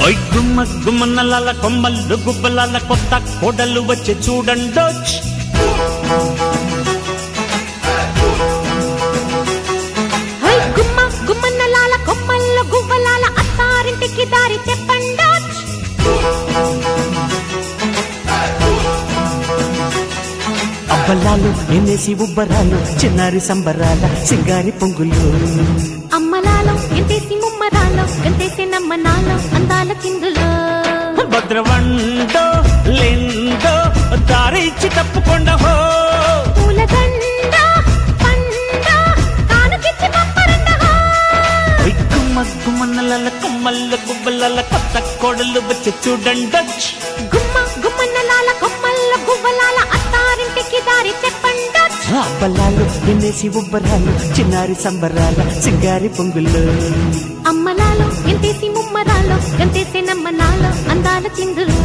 ఓయ్ గుమ్మ గుమ్మన్నలాల కొమ్మల్లు గుబ్బలాల కొత్త కోడలు వచ్చి చూడండోచ్ హై గుమ్మ గుమ్మన్నలాల కొమ్మల్లో గువ్వలాల అత్తారింటికి దారి చెప్పండా అబ్బలాలు ఎన్నేసి ఉబ్బరాలు చిన్నారి సంబరాల సింగారి పొంగులు అమ్మలాలో ఎంతేసి ముమ్మరాలో గంతేసి నమ్మనాలో అందాల చిందులో భద్రవండో లెండో దారిచ్చి తప్పకుండా హో పూలదండ పండ కానుకిచ్చి పంపరండ ఓయ్ గుమ్మ గుమ్మన్నలాల కొమ్మల్ల గుబ్బలాల కొత్త కోడలు వచ్చి చూడండోచ్ గుమ్మ గుమ్మన్నలాల కొమ్మల్లో గువ్వలాల అత్తారింటికి దారి చెప్పండా అబ్బలాలు ఎన్నేసి ఉబ్బరాలు చిన్నారి సంబరాల సింగారి పొంగులు అమ్మలాలో ఎంతేసి ముమ్మరాలో గంతేసి నమ్మనాలో అందాల చిందులో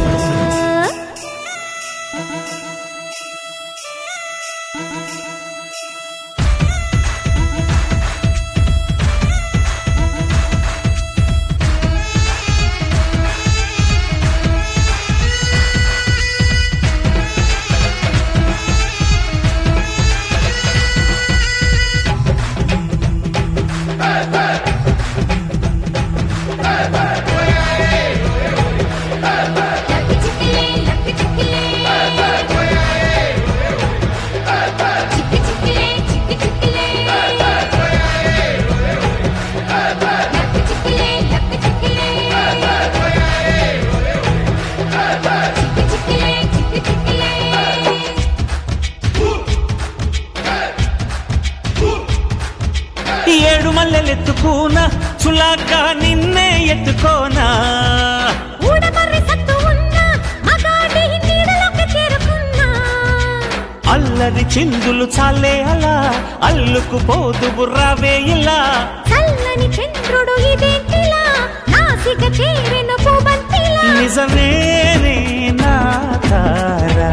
ఏడు మల్లెలెత్తుకోనా చులాగా నిన్నే ఎత్తుకోనా ఊడమర్రి సత్తు ఉన్న మగాడి నీడలోకి చేరుకున్నా అల్లరి చిందులు చాలే అలా అల్లుకు పోదు బుర్రావే ఇలా చల్లని చంద్రుడు ఇదేంటిలా నాసిక చేరెను పూబంతిలా నిజమేనే నా తారా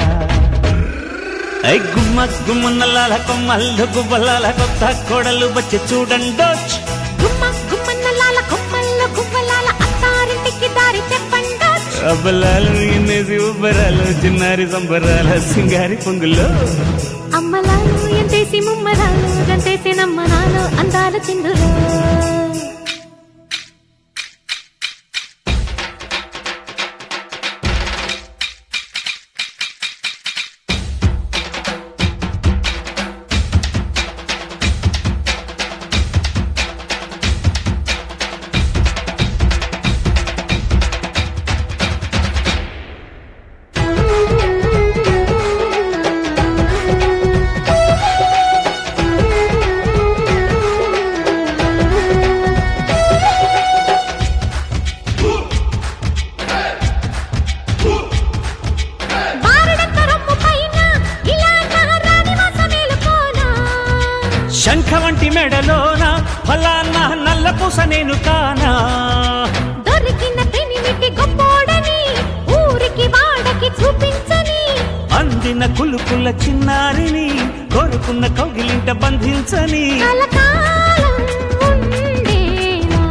ఐ గుమ్మ గుమ్మన్నలాల కొమ్మల్లు గుబ్బలాల కొత్త కోడలు వచ్చి చూడండోచ్ గుమ్మ గుమ్మన్నలాల కొమ్మల్లో గువ్వలాల అత్తారింటికి దారి చెప్పండా అబ్బలాలు ఎన్నేసి ఉబ్బరాలు చిన్నారి సంబరాల సింగారి పొంగులు అమ్మలాలు ఎంతేసి ముమ్మరాలు గంతేసి నమ్మనాలు అందాల చిందులో బారడంత రొమ్ము పైన ఇలా నా రాణి వాసమేలుకోనా శంఖ వంటి మెడలోన ఫలానా నల్ల పూస నేను కానా దొరికిన పెనిమిటి గొప్పోడని ఊరికి వాడకి చూపించని అందిన కులుకుల చిన్నారిని కోరుకున్న కౌగిలింట బంధించని కలకాలం ఉండేవా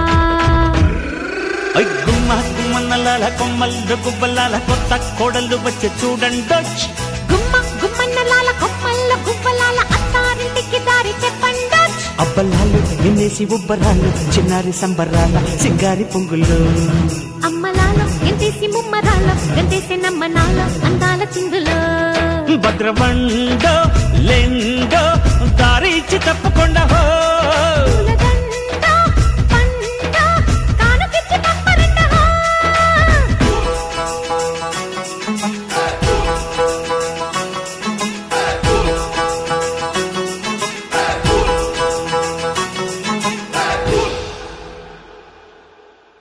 ఐ గుమ్మ గుమ్మన్నలాల కొమ్మల్లు గుబ్బలాల కొత్త కోడలు వచ్చి చూడండోచ్ గుమ్మ గుమ్మన్నలాల కొమ్మల్లో గువ్వలాల అత్తారింటికి దారి చెప్పండా అబ్బలాలు ఎన్నేసి ఉబ్బరాలు చిన్నారి సంబరాల సింగారి పొంగులు అమ్మలాలో ఎంతేసి ముమ్మరాలో గంతేసి నమ్మనాలో అందాల చిందులో భద్రవండో